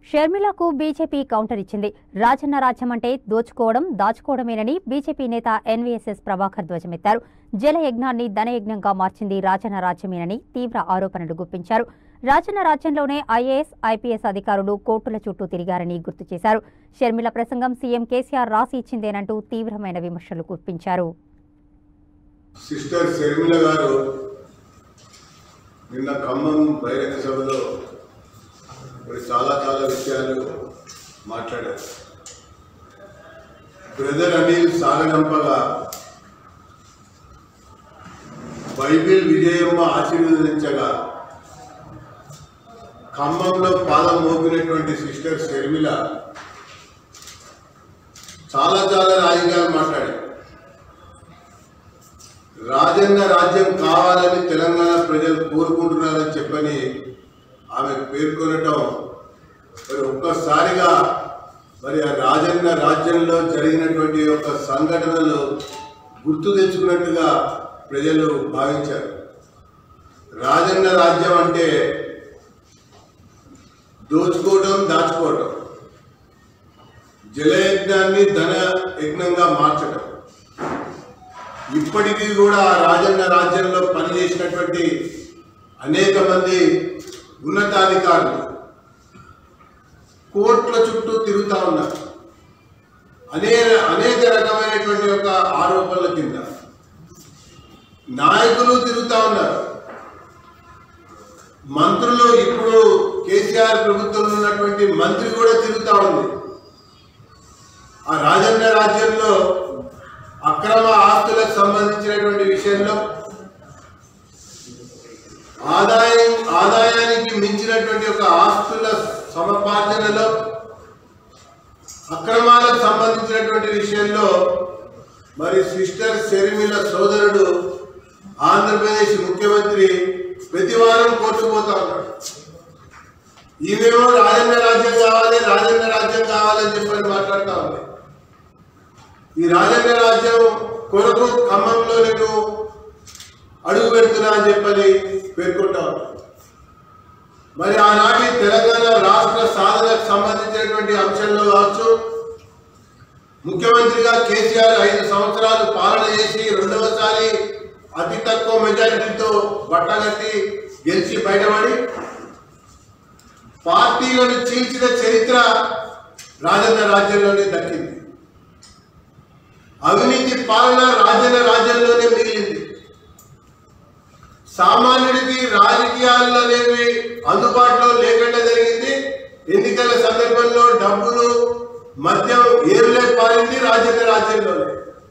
షర్మిలకు BJP counter ఇచ్చింది రాజన్న రాజ్యం అంటే దోచుకోవడం దాచుకోవడమేనని బీజేపీ నేత ఎన్వీఎస్ఎస్ ప్రభాకర్ ధ్వజమెత్తారు జలయజ్ఞాన్ని ధనయజ్ఞంగా మార్చింది రాజన్న రాజ్యమేనని తీవ్ర ఆరోపణలు గుప్పించారు రాజన్న రాజ్యంలోనే ఐఏఎస్ ఐపీఎస్ అధికారులు కోర్టుల చుట్టూ తిరిగారని గుర్తు చేశారు షర్మిల ప్రసంగం సీఎం కేసీఆర్ రాసి ఇచ్చిందేనంటూ తీవ్రమైన విమర్శలు గుప్పించారు సిస్టర్ శర్మిల గారు నిన్న ఖమ్మం బహిరంగ సభలో మరి చాలా చాలా విషయాలు మాట్లాడారు బ్రదర్ అనిల్ సాగనంపగా బైబిల్ విజయమ్మ ఆశీర్వదించగా ఖమ్మంలో పాదం మోపినటువంటి సిస్టర్ శర్మిల చాలా చాలా రాజకీయాలు మాట్లాడారు రాజన్న రాజ్యం కావాలని తెలంగాణ ప్రజలు కోరుకుంటున్నారని చెప్పని ఆమె పేర్కొనటం మరి ఒక్కసారిగా మరి ఆ రాజన్న రాజ్యంలో జరిగినటువంటి ఒక సంఘటనలు గుర్తు తెచ్చుకున్నట్టుగా ప్రజలు భావించారు రాజన్న రాజ్యం అంటే దోచుకోవడం దాచుకోవడం జలయజ్ఞాన్ని ధన యజ్ఞంగా మార్చడం ఇప్పటికీ కూడా ఆ రాజన్న రాజ్యంలో పనిచేసినటువంటి అనేక మంది ఉన్నతాధికారులు కోర్టుల చుట్టూ తిరుగుతా ఉన్నారు అనేక అనేక రకమైనటువంటి ఒక ఆరోపణల కింద నాయకులు తిరుగుతా ఉన్నారు మంత్రులు ఇప్పుడు కేసీఆర్ ప్రభుత్వంలో ఉన్నటువంటి మంత్రి కూడా తిరుగుతా ఉంది ఆ రాజన్న రాజ్యంలో అక్రమ ఆస్తులకు సంబంధించినటువంటి విషయంలో ఆదాయం ఆదాయానికి మించినటువంటి ఒక ఆస్తుల సమపార్జనలో అక్రమాలకు సంబంధించినటువంటి విషయంలో మరి సిస్టర్ షర్మిల సోదరుడు ఆంధ్రప్రదేశ్ ముఖ్యమంత్రి ప్రతి వారం కోర్టుకు పోతా ఉన్నాడు ఈమెమో రాజన్న రాజ్యం కావాలి రాజన్న రాజ్యం కావాలని చెప్పని మాట్లాడుతా ఉంది ఈ రాజన్న రాజ్యం కొరకు ఖమ్మంలో నేను అడుగు పెడుతున్నా అని చెప్పని పేర్కొంటా ఉన్నాను. మరి ఆనాటి తెలంగాణ రాష్ట్ర సాధనకు సంబంధించినటువంటి అంశంలో కావచ్చు ముఖ్యమంత్రిగా కేసీఆర్ ఐదు సంవత్సరాలు పాలన చేసి రెండవసారి అతి తక్కువ మెజారిటీతో బట్టగట్టి గెలిచి బయటపడి పార్టీలను చీల్చిన చరిత్ర రాజన్న రాజ్యంలోనే దక్కింది అవినీతి పాలన రాజన్న రాజ్యంలోనే మిగిలింది సామాన్యుడికి రాజకీయాల్లో అనేవి అందుబాటులో లేకుండా జరిగింది ఎన్నికల సందర్భంలో డబ్బులు మద్యం ఏరులే పారింది రాజన్న రాజ్యంలోనే